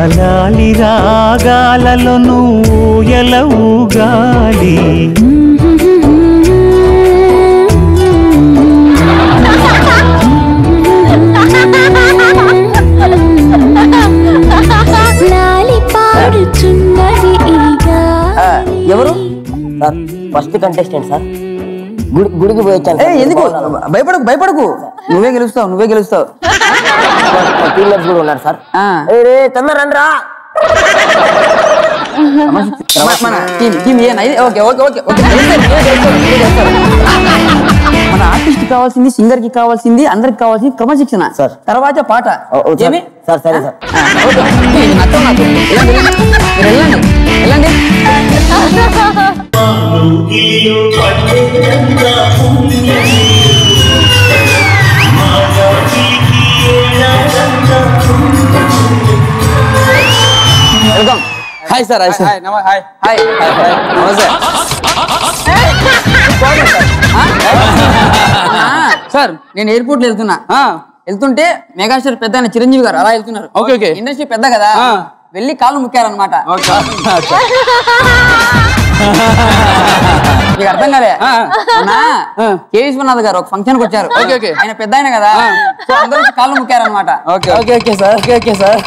లాలి రాగాలలో నువ్వు ఊగాలి లాలి పాడుచున్నది ఈ ఆ, గాలి. ఎవరు సార్ ఫస్ట్ కంటెస్టెంట్ సార్ గుడి గుడికి పోయి వచ్చాను ఏ ఎందుకు భయపడకు భయపడకు నువ్వే గెలుస్తావు నువ్వే గెలుస్తావు టీమ్మేట్స్ కూడా ఉన్నారు సార్ ఆ. ఏ రే తొందర రండి రా మన- మన టీం టీం ఏనా ఇది? ఓకే ఓకే ఓకే ఓకే గెలుస్తారు, ఇదే గెలుస్తారు, ఇదే గెలుస్తారు. మన ఆర్టిస్ట్ కావాల్సింది సింగర్ కి కావాల్సింది అందరికి కావాల్సింది క్రమశిక్షణ సార్. తర్వాత పాట ఓ, ఓ, సార్. ఏమి సార్ సరే సార్ ఆ, ఓకే. ఇది నచ్చవు నాకు వెళ్ళండి, వెళ్ళండి. మీరు వెళ్ళండి వెళ్ళండి welcome hi sir hi sir hi నమ హాయ్ హాయ్ నమస్తే సార్ నేను ఎయిర్పోర్ట్ లో వెళ్తున్నా ఆ. వెళ్తుంటే మెగాస్టార్ పెద్ద ఆయన చిరంజీవి గారు అలా వెళ్తున్నారు ఓకే, ఓకే. ఇండస్ట్రీ పెద్ద కదా ఆ. వెళ్ళి కాళ్ళు ముక్కారనమాట మీకు అర్థం కాలే ఆ. అవునా? ఆ. కే విశ్వనాథ్ గారు ఒక ఫంక్షన్ కి వచ్చారు ఓకే, ఓకే. ఆయన పెద్ద ఆయన కదా సో అందరూ వచ్చి కాళ్ళు ముక్కారనమాట okay okay okay sir okay okay sir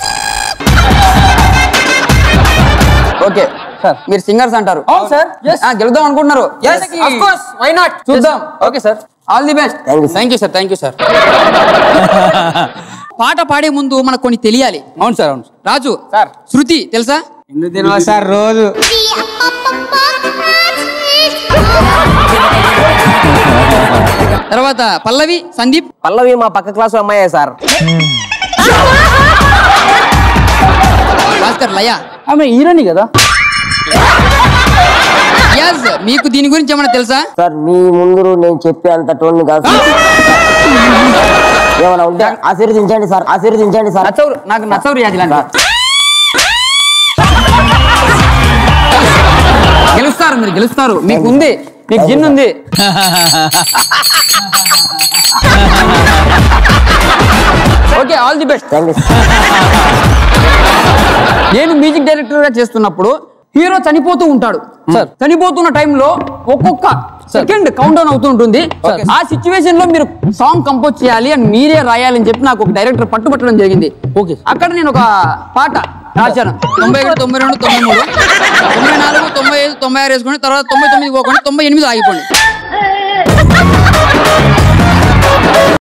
okay sir. మీరు సింగర్స్ అంటారు అవును సార్. Yes. ఆ, గెలుద్దాం అనుకుంటున్నారు Yes, of course. Why not చూద్దాం okay sir all the best thank you thank you sir thank you sir పాట పాడే ముందు మనకు కొన్ని తెలియాలి అవును సార్ అవును రాజు సార్. శృతి తెలుసా ఎందుకు తినవా సార్ రోజు తర్వాత పల్లవి సందీప్ పల్లవి మా పక్క క్లాస్ అమ్మాయే సార్ భాస్కర్ లయ ఆమె హీరోని కదా యాజ్ మీకు దీని గురించి ఏమైనా తెలుసా సార్ మీ ముందు నేను చెప్పే అంత టోన్ కాదు సార్. ఏమైనా ఉంటే ఆశీర్వదించండి సార్ ఆశీర్వదించండి సార్ నచ్చవు నాకు నచ్చవు రియాజ్ ఇలాంటి గెలుస్తారు మీరు గెలుస్తారు మీకు ఉంది మీకు జిన్ ఉంది okay all the best thank you నేను మ్యూజిక్ డైరెక్టర్ గా చేస్తున్నప్పుడు హీరో చనిపోతూ ఉంటాడు సార్. చనిపోతున్న టైంలో ఒక్కొక్క సెకండ్ కౌంట్ డౌన్ అవుతూ ఉంటుంది ఆ సిచ్యువేషన్ లో మీరు సాంగ్ కంపోజ్ చేయాలి అని మీరే రాయాలని చెప్పి నాకు ఒక డైరెక్టర్ పట్టుబట్టడం జరిగింది ఓకే అక్కడ నేను ఒక పాట రాశాను తొంభై ఒకటి తొంభై రెండు తొంభై మూడు తొంభై నాలుగు తొంభై ఐదు తొంభై ఆరు వేసుకోండి తర్వాత తొంభై తొమ్మిది పోకండి తొంభై ఎనిమిది ఆగిపోండి